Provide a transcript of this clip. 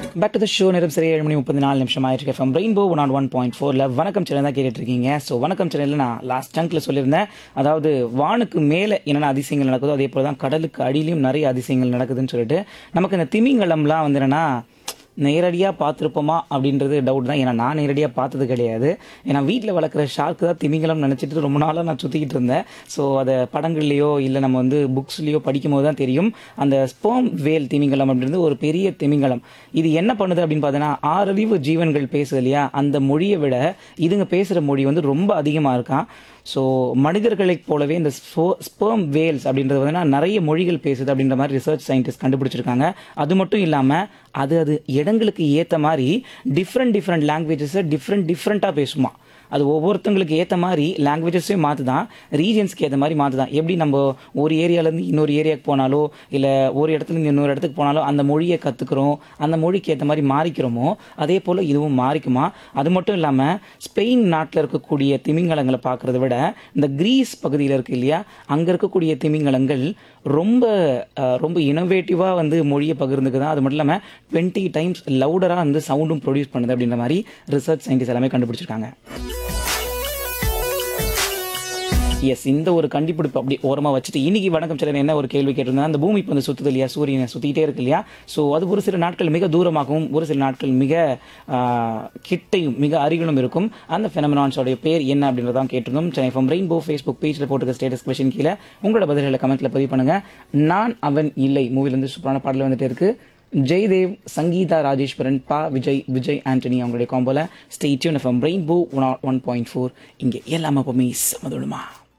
back to the show நேரம் சரி ஏழு மணி முப்பத்தி நாலு நிமிஷம் ஆயிருக்கு FM rainbow one on one point ஃபோரில் வணக்கம் சேனல் தான் கேட்டுட்டு இருக்கீங்க ஸோ வணக்கம் சேனலில் நான் லாஸ்ட் சங்க்ல சொல்லியிருந்தேன் அதாவது வானுக்கு மேலே என்னென்ன அதிசயங்கள் நடக்குதோ அதே போல தான் கடலுக்கு அடியிலையும் நிறைய அதிசயங்கள் நடக்குதுன்னு சொல்லிட்டு நமக்கு இந்த திமிங்கலம்லாம் வந்து என்னன்னா நேரடியாக பார்த்துருப்போமா அப்படின்றது டவுட் தான் ஏன்னா நான் நேரடியாக பார்த்தது கிடையாது ஏன்னா வீட்டில் வளர்க்குற ஷார்க்கு தான் திமிங்கலம் நினச்சிட்டு ரொம்ப நாளாக நான் சுற்றிக்கிட்டு இருந்தேன் ஸோ அதை படங்கள்லையோ இல்லை நம்ம வந்து புக்ஸ்லேயோ படிக்கும் போது தான் தெரியும் அந்த ஸ்போம் வேல் திமிங்கலம் அப்படின்றது ஒரு பெரிய திமிங்கலம் இது என்ன பண்ணுது அப்படின்னு பார்த்தீங்கன்னா ஆறறிவு ஜீவன்கள் பேசுது இல்லையா அந்த மொழியை விட இதுங்க பேசுகிற மொழி வந்து ரொம்ப அதிகமாக இருக்கான் ஸோ மனிதர்களைப் போலவே இந்த ஸ்பெர்ம் வேல்ஸ் அப்படின்றது வந்து நிறைய மொழிகள் பேசுது அப்படின்ற மாதிரி ரிசர்ச் சயின்டிஸ்ட் கண்டுபிடிச்சிருக்காங்க அது மட்டும் இல்லாமல் அது அது இடங்களுக்கு ஏற்ற மாதிரி டிஃப்ரெண்ட் டிஃப்ரெண்ட் லாங்குவேஜஸை டிஃப்ரெண்ட் டிஃப்ரெண்ட்டாக பேசுமா அது ஒவ்வொருத்தங்களுக்கு ஏற்ற மாதிரி லாங்குவேஜஸே மாற்று தான் ரீஜன்ஸ்க்கு ஏற்ற மாதிரி மாற்று தான் எப்படி நம்ம ஒரு ஏரியாலேருந்து இன்னொரு ஏரியாவுக்கு போனாலோ இல்லை ஒரு இடத்துலேருந்து இன்னொரு இடத்துக்கு போனாலோ அந்த மொழியை கற்றுக்குறோம் அந்த மொழிக்கு ஏற்ற மாதிரி மாறிக்கிறோமோ அதே போல் இதுவும் மாறிக்குமா அது மட்டும் இல்லாமல் ஸ்பெயின் நாட்டில் இருக்கக்கூடிய திமிங்கலங்களை பார்க்குறத விட இந்த கிரீஸ் பகுதியில் இருக்கு இல்லையா அங்கே இருக்கக்கூடிய திமிங்கலங்கள் ரொம்ப அஹ், ரொம்ப இனோவேட்டிவாக வந்து மொழியை பகிர்ந்துக்கு தான் அது மட்டும் இல்லாமல் டுவெண்ட்டி டைம்ஸ் லவுடராக வந்து சவுண்டும் ப்ரொடியூஸ் பண்ணுது அப்படின்ற மாதிரி ரிசர்ச் சயின்டிஸ்ட் எல்லாமே கண்டுபிடிச்சிருக்காங்க எஸ் இந்த ஒரு கண்டுபிடிப்பு அப்படி ஓரமாக வச்சுட்டு இன்னைக்கு வணக்கம் சிலர் என்ன ஒரு கேள்வி கேட்டிருந்தா அந்த பூமி இப்போ வந்து சுத்துது இல்லையா சூரியனை சுற்றிக்கிட்டே இருக்கு இல்லையா ஸோ அது ஒரு சில நாட்கள் மிக தூரமாகவும் ஒரு சில நாட்கள் மிக ஆஹ், கிட்டையும் மிக அருகிலும் இருக்கும் அந்த ஃபெனமினான்ஸோடைய பேர் என்ன அப்படின்றதான் கேட்டிருந்தோம் சென்னை ஃப்ரம் ரெயின்போ ஃபேஸ்புக் பேஜில் போட்டுக்க ஸ்டேட்டஸ் கொஷின் கீழே உங்களோட பதில்களை கமெண்ட்ல பதிவு பண்ணுங்க நான் அவன் இல்லை மூவிலேருந்து சூப்பரான பாடல் வந்துட்டு இருக்கு ஜெய்தேவ் சங்கீதா ராஜேஸ்வரன் பா விஜய் விஜய் ஆண்டனி அவங்களுடைய காம்போல stay tune from rainbow one one point four இங்கே எல்லாமே எப்பவுமே சமதுடுமா